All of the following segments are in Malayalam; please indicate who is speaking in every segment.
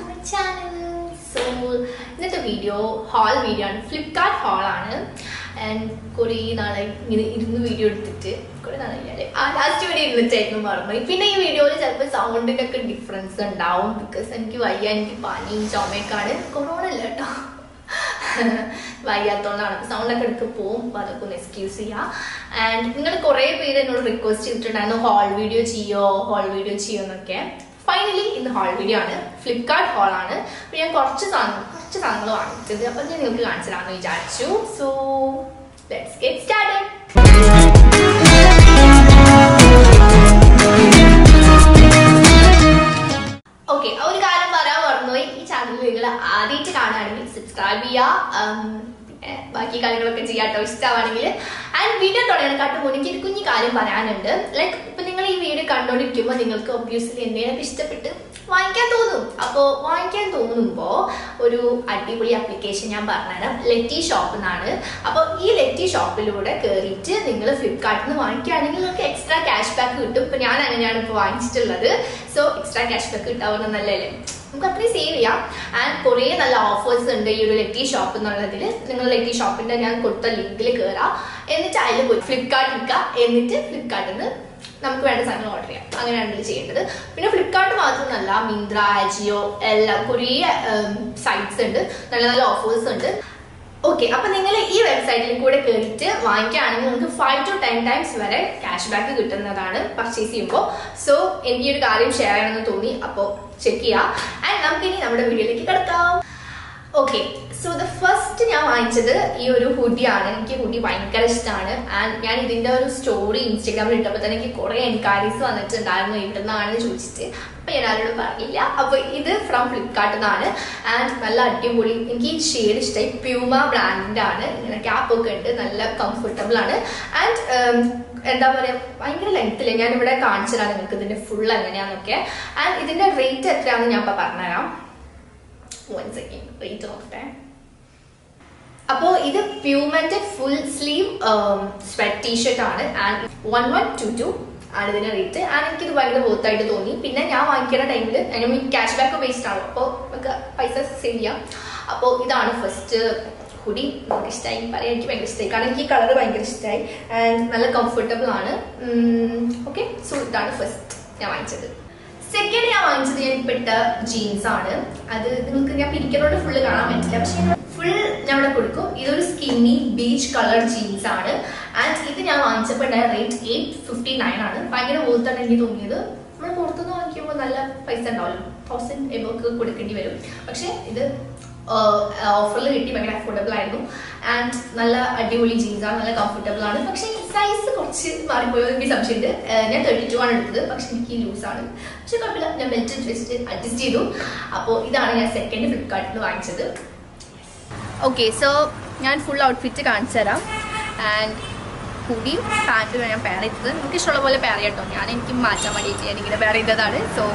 Speaker 1: മൈ ചാനൽ സോ ഇന്നത്തെ വീഡിയോ ഹാൾ വീഡിയോ ആണ് ഫ്ലിപ്കാർട്ട് ഹാളാണ് ആൻഡ് കുറേ നാളായി ഇങ്ങനെ ഇരുന്ന് വീഡിയോ എടുത്തിട്ട് കുറേ നാളായി ആ ലാസ്റ്റ് വീഡിയോ ഇരുന്നിട്ടായിരുന്നു മറന്നു പിന്നെ ഈ വീഡിയോയിൽ ചിലപ്പോൾ സൗണ്ടിനൊക്കെ ഡിഫറൻസ് ഉണ്ടാവും ബിക്കോസ് എനിക്ക് വയ്യ എനിക്ക് പനിയും ചുമയൊക്കെയാണ് കൊറോണ അല്ല കേട്ടോ വയ്യാത്തോണ്ടാണ് സൗണ്ടൊക്കെ എടുത്ത് പോകും അപ്പോൾ അതൊക്കെ ഒന്ന് എക്സ്ക്യൂസ് ചെയ്യാം ആൻഡ് നിങ്ങൾ കുറേ പേര് എന്നോട് റിക്വസ്റ്റ് ചെയ്തിട്ടുണ്ടായിരുന്നു ഹാൾ വീഡിയോ ചെയ്യോ ഹാൾ വീഡിയോ ചെയ്യോ എന്നൊക്കെ ഫൈനലി ഇന്ന് ഹാൾ വീഡിയോ ആണ് ഫ്ലിപ്കാർട്ട് ഹാൾ ആണ് അപ്പോൾ ഞാൻ കുറച്ച് സാധനം കുറച്ച് സാധനങ്ങൾ വാങ്ങിച്ചത് അപ്പോൾ ഞാൻ നിങ്ങൾക്ക് കാണിച്ചു തരാമെന്ന് വിചാരിച്ചു so let's get started okay ഒരു കാര്യം പറയാൻ മറന്നുപോയി ഈ ചാനൽ നിങ്ങൾ ആദ്യമായിട്ട് കാണുകയാണെങ്കിൽ സബ്സ്ക്രൈബ് ചെയ്യുക ഉം, പിന്നെ ബാക്കി കാര്യങ്ങളൊക്കെ ചെയ്യാട്ടോ ഇഷ്ടമാണെങ്കിൽ ആൻഡ് വീഡിയോ തുടങ്ങാനെക്കാട്ടും മുന്നേ എനിക്ക് ഒരു കുഞ്ഞു കാര്യം പറയാനുണ്ട് ലൈക്ക് ഇപ്പൊ നിങ്ങൾ ഈ വീഡിയോ കണ്ടോണ്ടിരിക്കുമ്പോൾ നിങ്ങൾക്ക് ഒബ്വിയസ്ലി എന്തെങ്കിലും ഇഷ്ടപ്പെട്ട് വാങ്ങിക്കാൻ തോന്നും അപ്പോൾ വാങ്ങിക്കാൻ തോന്നുമ്പോൾ ഒരു അടിപൊളി ആപ്ലിക്കേഷൻ ഞാൻ പറഞ്ഞുതരാം ലെറ്റി ഷോപ്പ് എന്നാണ് അപ്പോൾ ഈ ലെറ്റി ഷോപ്പിലൂടെ കയറിയിട്ട് നിങ്ങൾ ഫ്ലിപ്കാർട്ടിൽ നിന്ന് വാങ്ങിക്കുകയാണെങ്കിൽ നിങ്ങൾക്ക് എക്സ്ട്രാ ക്യാഷ് ബാക്ക് കിട്ടും ഇപ്പൊ ഞാൻ അങ്ങനെയാണ് ഇപ്പോൾ വാങ്ങിച്ചിട്ടുള്ളത് സോ എക്സ്ട്രാ ക്യാഷ് ബാക്ക് കിട്ടാവുന്ന നല്ലല്ലേ നമുക്ക് അത്രയും സേവ് ചെയ്യാം ആൻഡ് കുറേ നല്ല ഓഫേഴ്സ് ഉണ്ട് ഈ ഒരു ലെറ്റി ഷോപ്പ് എന്നുള്ളതിൽ നിങ്ങൾ ലെറ്റി ഷോപ്പിന്റെ ഞാൻ കൊടുത്ത ലിങ്കിൽ കയറാം എന്നിട്ട് അതിൽ പോയി ഫ്ലിപ്കാർട്ട് എടുക്കുക എന്നിട്ട് ഫ്ലിപ്കാർട്ടിൽ നിന്ന് നമുക്ക് വേണ്ട സാധനങ്ങൾ ഓർഡർ ചെയ്യാം അങ്ങനെയാണ് ഇത് ചെയ്യേണ്ടത് പിന്നെ ഫ്ലിപ്കാർട്ട് മാത്രമല്ല മിന്ത്ര അജിയോ എല്ലാം കുറേ സൈറ്റ്സ് ഉണ്ട് നല്ല നല്ല ഓഫേഴ്സ് ഉണ്ട് ഓക്കെ അപ്പൊ നിങ്ങൾ ഈ വെബ്സൈറ്റിൽ കൂടെ കയറിയിട്ട് വാങ്ങിക്കുകയാണെങ്കിൽ നിങ്ങൾക്ക് ഫൈവ് ടു ടെൻ ടൈംസ് വരെ ക്യാഷ് ബാക്ക് കിട്ടുന്നതാണ് പർച്ചേസ് ചെയ്യുമ്പോൾ സോ എനിക്ക് ഈ ഒരു കാര്യം ഷെയർ ചെയ്യണമെന്ന് തോന്നി അപ്പോൾ ചെക്ക് ചെയ്യാം ആൻഡ് നമുക്ക് ഇനി നമ്മുടെ വീഡിയോയിലേക്ക് കിടക്കാം ഓക്കെ സോ ദ ഫസ്റ്റ് ഞാൻ വാങ്ങിച്ചത് ഈ ഒരു ഹുഡിയാണ് എനിക്ക് ഹുഡി ഭയങ്കര ഇഷ്ടമാണ് ആൻഡ് ഞാൻ ഇതിന്റെ ഒരു സ്റ്റോറി ഇൻസ്റ്റാഗ്രാമിൽ ഇട്ടപ്പോൾ തന്നെ എനിക്ക് കുറെ എൻക്വയറീസ് വന്നിട്ടുണ്ടായിരുന്നു ഇവിടുന്നാണെന്ന് ചോദിച്ചിട്ട് അപ്പൊ ഞാൻ ആരോടും പറഞ്ഞില്ല അപ്പൊ ഇത് ഫ്രം ഫ്ലിപ്കാർട്ടിൽ നിന്നാണ് ആൻഡ് നല്ല അടിപൊളി എനിക്ക് ഈ ഷെയ്ഡ് ഇഷ്ടമായി പ്യൂമ ബ്രാൻഡിന്റെ ആണ് ഇങ്ങനെ ക്യാപ്പ് ഒക്കെ ഉണ്ട് നല്ല കംഫർട്ടബിൾ ആണ് ആൻഡ് എന്താ പറയാ ഭയങ്കര ലെങ്ത്തില് ഞാൻ ഇവിടെ കാണിച്ചതാണ് നിങ്ങൾക്ക് ഇതിന്റെ ഫുൾ എങ്ങനെയാന്നൊക്കെ ആൻഡ് ഇതിന്റെ റേറ്റ് എത്രയാണെന്ന് ഞാൻ ഇപ്പൊ പറഞ്ഞുതരാം വൺ സെക്കൻഡ് റേറ്റ് നോക്കട്ടെ അപ്പോൾ ഇത് പ്യൂമന്റെ ഫുൾ സ്ലീവ് സ്വെറ്റ് ടീഷർട്ട് ആണ് and one one two two ആണ് ഇതിന്റെ റേറ്റ് ആൻഡ് എനിക്കിത് ഭയങ്കര ബോത്തായിട്ട് തോന്നി പിന്നെ ഞാൻ വാങ്ങിക്കുന്ന ടൈമിൽ അതിന് ക്യാഷ് ബാക്ക് വേസ്റ്റ് ആണ് അപ്പോൾ നമുക്ക് പൈസ സേവ് ചെയ്യാം അപ്പോൾ ഇതാണ് ഫസ്റ്റ് ഹുഡി നമുക്ക് ഇഷ്ടമായി പറയാൻ എനിക്ക് ഭയങ്കര ഇഷ്ടമായി കാരണം എനിക്ക് ഈ കളർ ഭയങ്കര ഇഷ്ടമായി ആൻഡ് നല്ല കംഫർട്ടബിൾ ആണ് ഓക്കെ സോ ഇതാണ് ഫസ്റ്റ് ഞാൻ വാങ്ങിച്ചത് സെക്കൻഡ് ഞാൻ വാങ്ങിച്ചത് ഞാൻ ഇപ്പിട്ട ജീൻസ് ആണ് അത് നിങ്ങൾക്ക് ഞാൻ പിരിക്കുന്നോണ്ട് ഫുള്ള് കാണാൻ പറ്റില്ല പക്ഷെ ഫുൾ ഞാൻ ഇവിടെ കൊടുക്കും ഇതൊരു സ്കിന്നി ബീച്ച് കളർ ജീൻസ് ആണ് ആൻഡ് ഇത് ഞാൻ വാങ്ങിച്ചപ്പോൾ ഉണ്ടായ റേറ്റ് എയ്റ്റ് ഫിഫ്റ്റി നയൻ ആണ് ഭയങ്കര വോർത്താണ് എനിക്ക് തോന്നിയത് നമ്മൾ പുറത്തുനിന്ന് വാങ്ങിക്കുമ്പോൾ നല്ല പൈസ ഉണ്ടാവില്ല തൗസൻഡ് എബോക്ക് കൊടുക്കേണ്ടി വരും പക്ഷെ ഇത് ഓഫറിൽ കിട്ടി ഭയങ്കര അഫോർഡബിൾ ആയിരുന്നു ആൻഡ് നല്ല അടിപൊളി ജീൻസ് ആണ് നല്ല കംഫർട്ടബിൾ ആണ് പക്ഷെ സൈസ് കുറച്ച് മാറിപ്പോയോ എനിക്ക് സംശയമുണ്ട് ഏഹ് ഞാൻ തേർട്ടി ടു ആണ് എടുത്തത് പക്ഷെ എനിക്ക് ലൂസ് ആണ് പക്ഷെ കുഴപ്പമില്ല ഞാൻ ബെൽറ്റ് വെച്ചിട്ട് അഡ്ജസ്റ്റ് ചെയ്തു അപ്പോൾ ഇതാണ് ഞാൻ സെക്കൻഡ് ഫ്ലിപ്കാർട്ടിൽ നിന്ന് വാങ്ങിച്ചത് ഓക്കെ സോ ഞാൻ ഫുൾ ഔട്ട്ഫിറ്റ് കാണിച്ചു തരാം ആൻഡ് ഹുഡിയും പാൻറ്റും ഞാൻ പെയർ ചെയ്തത് നമുക്ക് ഇഷ്ടമുള്ള പോലെ പെയർ ചെയ്യാം കേട്ടോ ഞാൻ എനിക്ക് മാറ്റാൻ വേണ്ടിയിട്ട് ഞാൻ ഇങ്ങനെ പെയർ ചെയ്തതാണ് സോ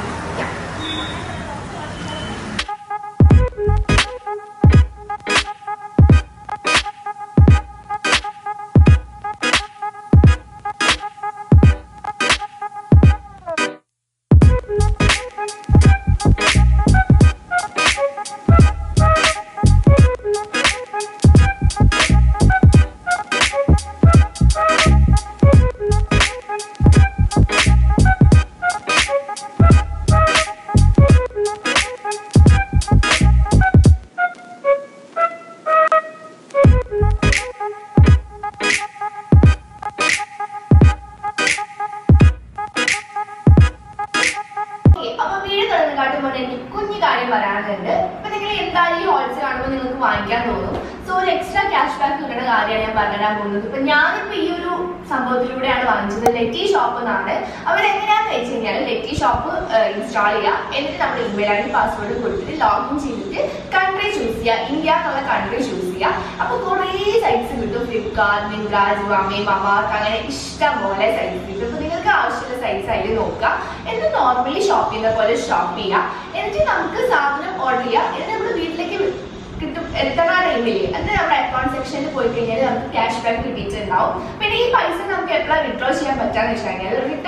Speaker 1: Okay, അപ്പൊ വീട് തുറന്നുകാട്ടും പോലെ എനിക്ക് കുഞ്ഞു കാര്യം പറയാനുണ്ട് ഇപ്പൊ നിങ്ങൾ എന്തായാലും ഈ ഹോൾസ് കാണുമ്പോൾ നിങ്ങൾക്ക് വാങ്ങിക്കാൻ തോന്നും സോ ഒരു എക്സ്ട്രാ ക്യാഷ് ബാക്ക് കിട്ടുന്ന കാര്യമാണ് ഞാൻ പറഞ്ഞുതരാൻ പോകുന്നത് ഇപ്പൊ ഞാനിപ്പോ ഈ ഒരു സംഭവത്തിലൂടെയാണ് വാങ്ങിച്ചത് ലെറ്റി ഷോപ്പ് എന്നാണ് അവർ എങ്ങനെയാന്ന് വെച്ച് കഴിഞ്ഞാൽ ലെറ്റി ഷോപ്പ് ഇൻസ്റ്റാൾ ചെയ്യുക എന്നിട്ട് നമ്മുടെ ഇമെയിൽ ഐ ഡി പാസ്വേഡ് കൊടുത്തിട്ട് ലോഗിൻ ചെയ്തിട്ട് കൺട്രി ചൂസ് ചെയ്യുക ഇന്ത്യ എന്നുള്ള കൺട്രി ചൂസ് ചെയ്യുക അപ്പൊ കുറേ സൈറ്റ്സ് കിട്ടും ഫ്ലിപ്കാർട്ട് മിന്ത്ര ജുവാമെ മമാർക്ക് അങ്ങനെ ഇഷ്ടം പോലെ സൈറ്റ്സ് കിട്ടും അപ്പൊ നിങ്ങൾക്ക് ആവശ്യമുള്ള സൈറ്റ്സ് അതിൽ നോക്കുക എന്നിട്ട് നോർമലി ഷോപ്പ് ചെയ്യുന്ന പോലെ ഷോപ്പ് ചെയ്യുക എന്നിട്ട് നമുക്ക് സാധനം ഓർഡർ ചെയ്യുക എന്നിട്ട് നമ്മുടെ വീട്ടിലേക്ക് കിട്ടും എത്തണ ടൈമിൽ എന്നിട്ട് നമ്മുടെ അക്കൗണ്ട് സെക്ഷനിൽ പോയി കഴിഞ്ഞാൽ നമുക്ക് ക്യാഷ് ബാക്ക് കിട്ടിയിട്ടുണ്ടാവും പിന്നെ ഈ പൈസ നമുക്ക് എപ്പോഴാണ് വിഡ്രോ ചെയ്യാൻ പറ്റാന്ന് വെച്ച് കഴിഞ്ഞാൽ റിട്ടേൺ പീരീഡ്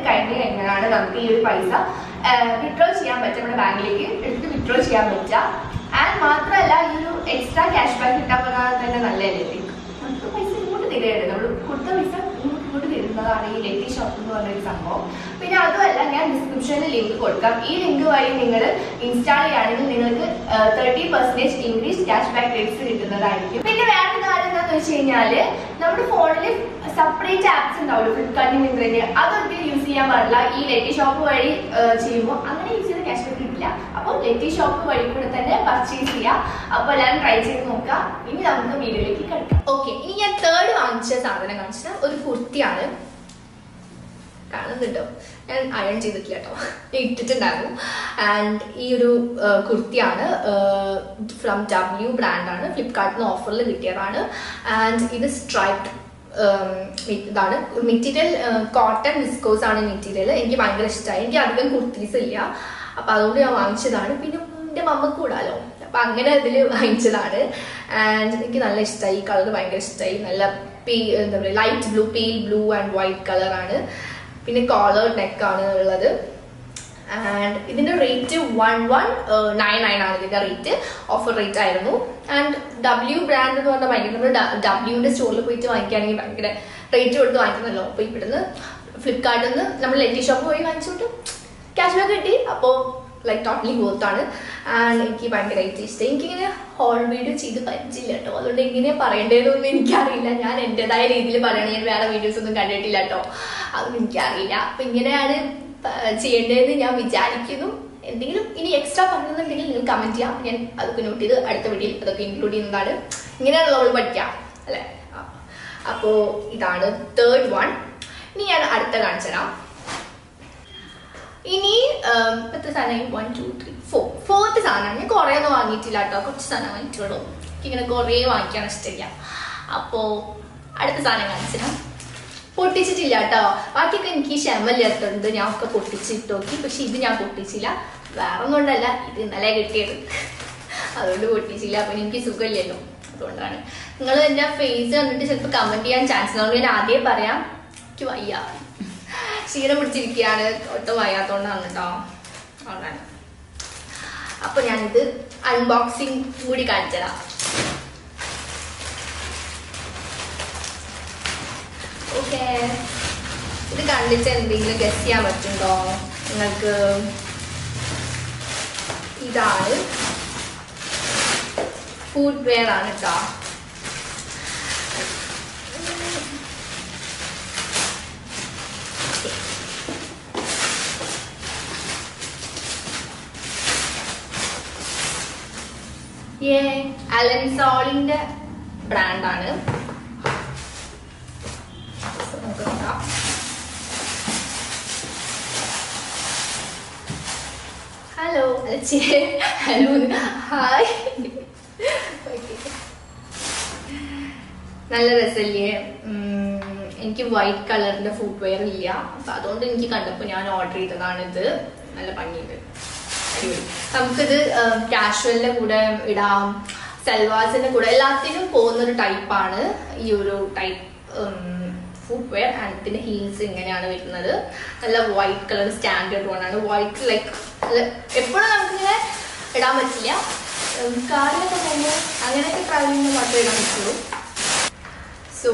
Speaker 1: കഴിഞ്ഞ് കഴിഞ്ഞാലാണ് നമുക്ക് ഈ ഒരു പൈസ വിഡ്രോ ചെയ്യാൻ പറ്റും നമ്മുടെ ബാങ്കിലേക്ക് എടുത്ത് വിഡ്രോ ചെയ്യാൻ പറ്റുക ആൻഡ് മാത്രമല്ല ഈ ഒരു എക്സ്ട്രാ ക്യാഷ് ബാക്ക് കിട്ടാൻ പറഞ്ഞാൽ തന്നെ നല്ലതല്ലേ നമുക്ക് പൈസ ഇങ്ങോട്ട് തരികയാണ് നമ്മൾ കൊടുത്ത പൈസ ഇങ്ങോട്ട് ഇങ്ങോട്ട് തരുന്നതാണ് ഈ ലെറ്റി ഷോപ്പ് എന്ന് പറഞ്ഞൊരു സംഭവം പിന്നെ അതുമല്ല ഞാൻ ഡിസ്ക്രിപ്ഷനിൽ ലിങ്ക് കൊടുക്കാം ഈ ലിങ്ക് വഴി നിങ്ങൾ ഇൻസ്റ്റാൾ ചെയ്യുകയാണെങ്കിൽ നിങ്ങൾക്ക് thirty percentage increase cash back rates കിട്ടുന്നതായിരിക്കും പിന്നെ വേറെ കാര്യം എന്താണെന്ന് വെച്ച് കഴിഞ്ഞാല് നമ്മുടെ ഫോണിൽ സെപ്പറേറ്റ് ആപ്സ് ഉണ്ടാവുമല്ലോ ഫ്ലിപ്കാർട്ടിന് മിന്ത്രന് അതൊരിക്കലും യൂസ് ചെയ്യാൻ പാടില്ല ഈ ലെറ്റി ഷോപ്പ് വഴി ചെയ്യുമ്പോൾ അങ്ങനെ യൂസ് ചെയ്ത ക്യാഷ് ബാക്ക് കിട്ടില്ല അപ്പോൾ ലെറ്റി ഷോപ്പ് വഴി കൂടെ തന്നെ പർച്ചേസ് ചെയ്യാം അപ്പോൾ എല്ലാവരും ട്രൈ ചെയ്ത് നോക്കാം ഇനി നമുക്ക് വീഡിയോയിലേക്ക് കിടക്കാം ഓക്കെ ഇനി ഞാൻ തേർഡ് വാങ്ങിച്ച സാധനം കാണിച്ചത് ഒരു കുർത്തിയാണ് കാണുന്നുണ്ടോ ഞാൻ അയൺ ചെയ്തിട്ടില്ല കേട്ടോ ഇട്ടിട്ടുണ്ടായിരുന്നു ആൻഡ് ഈ ഒരു ആ, കുർത്തിയാണ് ഫ്രം ഡബ്ല്യു ബ്രാൻഡാണ് ഫ്ലിപ്കാർട്ടിൽ നിന്ന് ഓഫറിൽ കിട്ടിയതാണ് ആൻഡ് ഇത് സ്ട്രൈപ്ഡ് ഇതാണ് മെറ്റീരിയൽ കോട്ടൺ വിസ്കോസ് ആണ് മെറ്റീരിയൽ എനിക്ക് ഭയങ്കര ഇഷ്ടമായി എനിക്ക് അധികം കുർത്തീസ് ഇല്ല അപ്പൊ അതുകൊണ്ട് ഞാൻ വാങ്ങിച്ചതാണ് പിന്നെ എൻ്റെ മമ്മക്ക് കൂടാലോ അപ്പൊ അങ്ങനെ ഇതിൽ വാങ്ങിച്ചതാണ് ആൻഡ് എനിക്ക് നല്ല ഇഷ്ടമായി ഈ കളർ ഭയങ്കര ഇഷ്ടമായി നല്ല പീ എന്താ പറയുക ലൈറ്റ് ബ്ലൂ പീൽ ബ്ലൂ ആൻഡ് വൈറ്റ് കളറാണ് പിന്നെ കോളർ നെക്ക് ആണ് ഉള്ളത് ആൻഡ് ഇതിന്റെ rate one one nine nine ആണ് ഇതിന്റെ റേറ്റ് ഓഫർ റേറ്റ് ആയിരുന്നു ആൻഡ് ഡബ്ല്യു ബ്രാൻഡ് എന്ന് പറഞ്ഞാൽ ഭയങ്കര നമ്മൾ ഡബ്ല്യുവിന്റെ സ്റ്റോറിൽ പോയിട്ട് വാങ്ങിക്കുകയാണെങ്കിൽ ഭയങ്കര റേറ്റ് കൊടുത്ത് വാങ്ങിക്കുന്നല്ലോ അപ്പൊ ഇവിടുന്ന് ഫ്ലിപ്കാർട്ടിൽ നിന്ന് നമ്മൾ ലെറ്റി ഷോപ്പ് പോയി വാങ്ങിച്ചോട്ട് ക്യാഷ് ബാക്ക് കിട്ടി അപ്പോൾ ലൈക്ക് ടോട്ടലി ആണ് ആൻഡ് എനിക്ക് ഭയങ്കരമായിട്ട് ഇഷ്ടം എനിക്കിങ്ങനെ ഹോൾ വീഡിയോ ചെയ്ത് പറ്റില്ല കേട്ടോ അതുകൊണ്ട് എങ്ങനെ പറയേണ്ടതെന്നൊന്നും എനിക്കറിയില്ല ഞാൻ എൻ്റെതായ രീതിയിൽ പറയണം ഞാൻ വേറെ വീഡിയോസ് ഒന്നും കണ്ടിട്ടില്ല കേട്ടോ അതൊന്നും എനിക്കറിയില്ല അപ്പൊ ഇങ്ങനെയാണ് പ- ചെയ്യേണ്ടതെന്ന് ഞാൻ വിചാരിക്കുന്നു എന്തെങ്കിലും ഇനി എക്സ്ട്രാ പറയുന്നുണ്ടെങ്കിൽ നിങ്ങൾ കമന്റ് ചെയ്യാം ഞാൻ അതൊക്കെ നോട്ട് ചെയ്ത് അടുത്ത വീഡിയോയിൽ അതൊക്കെ ഇൻക്ലൂഡ് ചെയ്യുന്നതാണ് ഇങ്ങനെയാണ് നമ്മൾ പഠിക്കാം അല്ലേ ആ. അപ്പോ ഇതാണ് തേർഡ് വൺ ഇനി ഞാൻ അടുത്ത കാണിച്ചു തരാം ഇനി ഉം, ഇപ്പൊ എത്ര സാധനം one two three four fourth സാധനമാണ് ഞാൻ കുറേ ഒന്നും വാങ്ങിയിട്ടില്ല കേട്ടോ കുറച്ച് സാധനം വാങ്ങിച്ചോളൂ എനിക്കിങ്ങനെ കുറേ വാങ്ങിക്കാൻ ഇഷ്ടമില്ല അപ്പോ അടുത്ത സാധനം കാണിച്ചുതരാം പൊട്ടിച്ചിട്ടില്ല കേട്ടോ ബാക്കിയൊക്കെ എനിക്ക് ക്ഷമല്ലാത്തതുകൊണ്ട് ഞാൻ ഒക്കെ പൊട്ടിച്ചിട്ട് നോക്കി പക്ഷെ ഇത് ഞാൻ പൊട്ടിച്ചില്ല വേറെ ഒന്നും കൊണ്ടല്ല ഇത് ഇന്നലെ കിട്ടിയത് അതുകൊണ്ട് പൊട്ടിച്ചില്ല അപ്പൊ എനിക്ക് സുഖമില്ലല്ലോ അതുകൊണ്ടാണ് നിങ്ങൾ എന്റെ ഫേസ് കണ്ടിട്ട് ചിലപ്പോൾ കമന്റ് ചെയ്യാൻ ചാൻസ് അതുകൊണ്ട് ഞാൻ ആദ്യം പറയാം എനിക്ക് വയ്യ ക്ഷീണം പിടിച്ചിരിക്കുകയാണ് ഒട്ടും വയ്യാത്തോണ്ടാണ് കേട്ടോ അതുകൊണ്ടാണ് അപ്പൊ ഞാനിത് അൺബോക്സിങ് കൂടി കാണിച്ചതാ ഓക്കെ ഇത് കണ്ടിട്ട് എന്തെങ്കിലും ഗസ് ചെയ്യാൻ പറ്റുണ്ടോ നിങ്ങൾക്ക് ഇതാണ് ഫുഡ് വെയർ ആണ് കേട്ടോ ഏ അലൻസോളിന്റെ ബ്രാൻഡാണ് നമുക്ക് നോക്കാം ഹലോ ഹലോ ഹായ് നല്ല രസമില്ലേ ഉം, എനിക്ക് വൈറ്റ് കളറിന്റെ ഫുഡ് വെയർ ഇല്ല അപ്പൊ അതുകൊണ്ട് എനിക്ക് കണ്ടപ്പോൾ ഞാൻ ഓർഡർ ചെയ്തതാണ് ഇത് നല്ല ഭംഗിയുണ്ട് അടിപൊളി നമുക്കിത് കാഷ്വലിന്റെ കൂടെ ഇടാം സൽവാസിന്റെ കൂടെ എല്ലാത്തിനും പോകുന്ന ഒരു ടൈപ്പാണ് ഈ ഒരു ടൈപ്പ് ഫുഡ് വെയർ ആൻഡ് ഇതിന്റെ ഹീൽസ് ഇങ്ങനെയാണ് വരുന്നത് നല്ല വൈറ്റ് കളർ സ്റ്റാൻഡേർഡ് വൺ ആണ് വൈറ്റ് ലൈക്ക് എപ്പോഴും നമുക്കിങ്ങനെ ഇടാൻ പറ്റില്ല കാറിലൊക്കെ പോകുമ്പോൾ അങ്ങനെയൊക്കെ ട്രാവൽ ചെയ്യുമ്പോൾ മാത്രമേ ഇടാൻ പറ്റുള്ളൂ സോ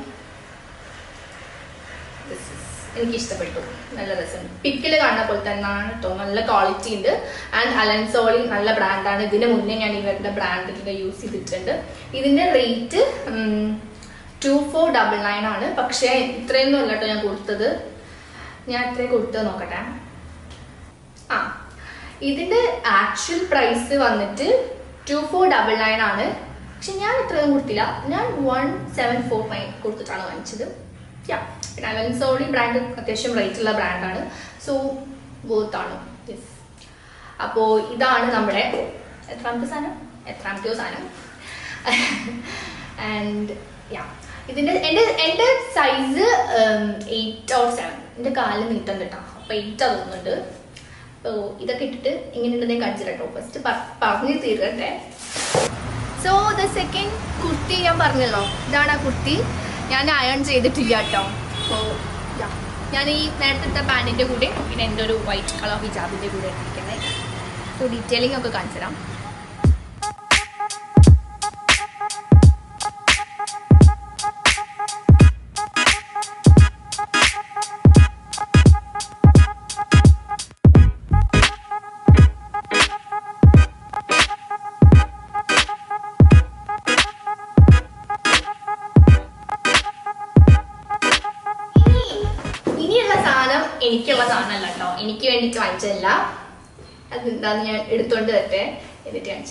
Speaker 1: എനിക്ക് ഇഷ്ടപ്പെട്ടു നല്ല രസമുണ്ട് പിക്കിൽ കാണുന്ന പോലെ തന്നെയാണ് കേട്ടോ നല്ല ക്വാളിറ്റി ഉണ്ട് ആൻഡ് അലൻസോളി നല്ല ബ്രാൻഡാണ് ഇതിന് മുന്നേ ഞാൻ ഇവരുടെ ബ്രാൻഡിന്റെ യൂസ് ചെയ്തിട്ടുണ്ട് ഇതിന്റെ rate two four double nine ആണ് പക്ഷേ ഇത്രയൊന്നും അല്ല കേട്ടോ ഞാൻ കൊടുത്തത് ഞാൻ എത്രയും കൊടുത്തത് നോക്കട്ടെ ആ ഇതിന്റെ ആക്ച്വൽ പ്രൈസ് വന്നിട്ട് ടു ഫോർ ഡബിൾ നയൻ ആണ് പക്ഷെ ഞാൻ ഇത്രയൊന്നും കൊടുത്തില്ല ഞാൻ വൺ സെവൻ ഫോർ നയൻ കൊടുത്തിട്ടാണ് വാങ്ങിച്ചത് യാ പിന്നെ അലൻസോളി ബ്രാൻഡ് അത്യാവശ്യം റേറ്റ് ഉള്ള ബ്രാൻഡാണ് സോ ആണ് യെസ് അപ്പോൾ ഇതാണ് നമ്മുടെ എത്രാമത്തെ സാധനം എത്രാമത്തെയോ സാധനം ആൻഡ് യാ ഇതിന്റെ എൻ്റെ എൻ്റെ സൈസ് എയ്റ്റ് ഓർ സെവൻ എൻ്റെ കാലിൽ നീട്ടുണ്ട് കേട്ടോ അപ്പോൾ എയ്റ്റ് തോന്നുന്നുണ്ട് അപ്പോൾ ഇതൊക്കെ ഇട്ടിട്ട് ഇങ്ങനെയുണ്ടെന്ന് കാണിച്ചു കേട്ടോ ഫസ്റ്റ് പറഞ്ഞു തീർക്കട്ടെ സോ ദ സെക്കൻഡ് കുർത്തി ഞാൻ പറഞ്ഞല്ലോ ഇതാണ് ആ കുർത്തി ഞാൻ അയൺ ചെയ്തിട്ടില്ല കേട്ടോ അപ്പോൾ ഞാൻ ഈ നേരത്തെ ഇട്ട പാൻറ്റിൻ്റെ കൂടെ പിന്നെ എൻ്റെ ഒരു വൈറ്റ് കളർ ഹിജാബിൻ്റെ കൂടെ ഇട്ടിരിക്കുന്നത് സോ ഡീറ്റെയിലിംഗ് ഒക്കെ കാണിച്ചു തരാം ഇനി ഇനിയുള്ള സാധനം എനിക്കുള്ള സാധനമല്ല കേട്ടോ എനിക്ക് വേണ്ടിയിട്ട് വാങ്ങിച്ചതല്ല അതെന്താന്ന് ഞാൻ എടുത്തോണ്ട് വരട്ടെ എന്നിട്ട് കാണിച്ചു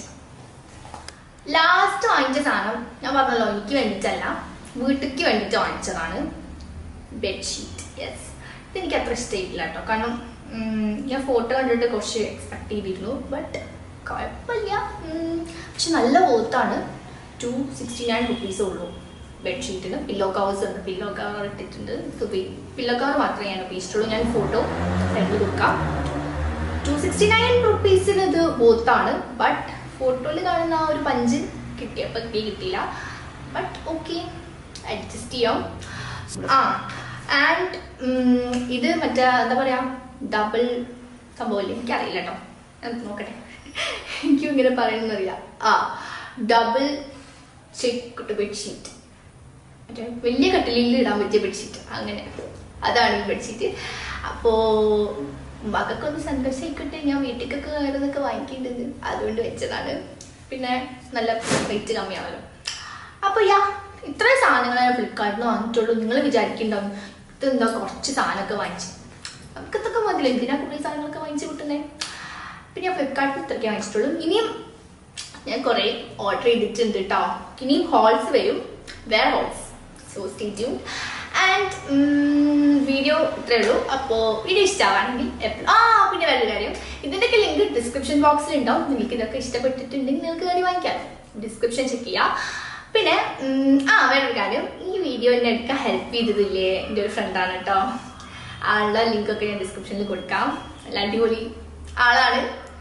Speaker 1: ലാസ്റ്റ് വാങ്ങിച്ച സാധനം ഞാൻ പറഞ്ഞല്ലോ എനിക്ക് വേണ്ടിയിട്ടല്ല വീട്ടിലേക്ക് വേണ്ടിയിട്ട് വാങ്ങിച്ചതാണ് ബെഡ്ഷീറ്റ് യെസ് ഇതെനിക്ക് അത്ര ഇഷ്ടമായിട്ടില്ല കേട്ടോ കാരണം ഉം, ഞാൻ ഫോട്ടോ കണ്ടിട്ട് കുറച്ച് എക്സ്പെക്ട് ചെയ്തിരുന്നു ബട്ട് കുഴപ്പമില്ല ഉം, പക്ഷെ നല്ല വോത്താണ് ടു സിക്സ്റ്റി നയൻ റുപ്പീസേ ഉള്ളൂ ബെഡ്ഷീറ്റിന് പില്ലോ കവേഴ്സ് ഉണ്ട് പില്ലോ കവർ ഇട്ടിട്ടുണ്ട് പില്ലോ കവർ മാത്രമേ ഞാൻ ഉപയോഗിച്ചിട്ടുള്ളൂ ഞാൻ ഫോട്ടോ ഫ്രണ്ടിൽ കൊടുക്കാം ടു സിക്സ്റ്റി നയൻ റുപ്പീസിന് ഇത് ബോത്താണ് ബട്ട് ഫോട്ടോയിൽ കാണുന്ന ആ ഒരു പഞ്ച് കിട്ടിയപ്പോൾ കിട്ടി കിട്ടിയില്ല ബട്ട് ഓക്കെ അഡ്ജസ്റ്റ് ചെയ്യാം ആ ആൻഡ് ഇത് മറ്റേ എന്താ പറയാ ഡബിൾ സംഭവമില്ലേ എനിക്കറിയില്ല കേട്ടോ ഞാൻ നോക്കട്ടെ എനിക്കും ഇങ്ങനെ പറയണമെന്നറിയില്ല ആ ഡബിൾ ചെക്ക് ബെഡ്ഷീറ്റ് മറ്റേ വലിയ കട്ടിലിൽ ഇടാൻ പറ്റിയ ബെഡ്ഷീറ്റ് അങ്ങനെ അതാണ് ഈ ബെഡ്ഷീറ്റ് അപ്പോ മകൾക്ക് ഒന്ന് സന്തോഷമായിക്കോട്ടെ ഞാൻ വീട്ടിലേക്കൊക്കെ കയറുന്നതൊക്കെ വാങ്ങിക്കേണ്ടത് അതുകൊണ്ട് വെച്ചതാണ് പിന്നെ നല്ല റേറ്റ് കമ്മിയാവല്ലോ അപ്പൊ യാ ഇത്രയും സാധനങ്ങൾ ഞാൻ ഫ്ലിപ്കാർട്ടിൽ നിന്ന് വാങ്ങിയിട്ടുള്ളൂ നിങ്ങൾ വിചാരിക്കുന്നുണ്ടാവും ഇതെന്താ കുറച്ച് സാധനമൊക്കെ വാങ്ങിച്ചു നമുക്ക് ഇതൊക്കെ മതില്ല എന്തിനാ കുറേ സാധനങ്ങളൊക്കെ വാങ്ങിച്ചു കിട്ടുന്നേ പിന്നെ ഞാൻ ഫ്ലിപ്കാർട്ടിൽ ഇത്രയൊക്കെ വാങ്ങിച്ചിട്ടുള്ളൂ ഇനിയും ഞാൻ കുറേ ഓർഡർ ചെയ്തിട്ടുണ്ട് കേട്ടോ ഇനിയും ഹോൾസ് വരും വേറെ hauls so stay tune and video ഇത്രയേ ഉള്ളൂ അപ്പോൾ വീഡിയോ ഇഷ്ടമാണെങ്കിൽ എപ്പോഴും ആ പിന്നെ വേറൊരു കാര്യം ഇതിൻ്റെയൊക്കെ ലിങ്ക് ഡിസ്ക്രിപ്ഷൻ ബോക്സിൽ ഉണ്ടാവും നിങ്ങൾക്ക് ഇതൊക്കെ ഇഷ്ടപ്പെട്ടിട്ടുണ്ടെങ്കിൽ നിങ്ങൾക്ക് കയറി വാങ്ങിക്കാം ഡിസ്ക്രിപ്ഷൻ ചെക്ക് ചെയ്യാം പിന്നെ ഉം, ആ വേറൊരു കാര്യം ഈ വീഡിയോ എന്നെ എടുക്കാൻ ഹെൽപ്പ് ചെയ്തതില്ലേ എൻ്റെ ഒരു ഫ്രണ്ടാണ് കേട്ടോ ആളുടെ ലിങ്കൊക്കെ ഞാൻ ഡിസ്ക്രിപ്ഷനിൽ കൊടുക്കാം നല്ല അടിപൊളി ആളാണ്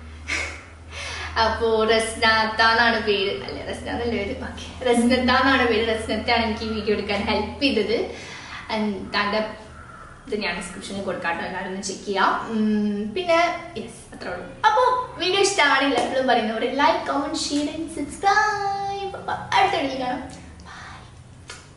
Speaker 1: അപ്പോ റസ്നാത്ത എന്നാണ് പേര് അല്ലെ റസ്ന എന്നല്ല പേര് ഓക്കെ റസ്നത്ത എന്നാണ് പേര് റസ്നത്താണ് എനിക്ക് ഈ വീഡിയോ എടുക്കാൻ ഹെൽപ്പ് ചെയ്തത് And താൻ്റെ ഇത് ഞാൻ ഡിസ്ക്രിപ്ഷനിൽ കൊടുക്കാട്ടോ എല്ലാവരും ഒന്ന് ചെക്ക് ചെയ്യാം ഉം, പിന്നെ യെസ് അത്രേ ഉള്ളൂ അപ്പോൾ വീഡിയോ ഇഷ്ടമാണെങ്കിൽ എപ്പോഴും പറയുന്നവരെ like comment share and subscribe അടുത്ത വീഡിയോ കാണാം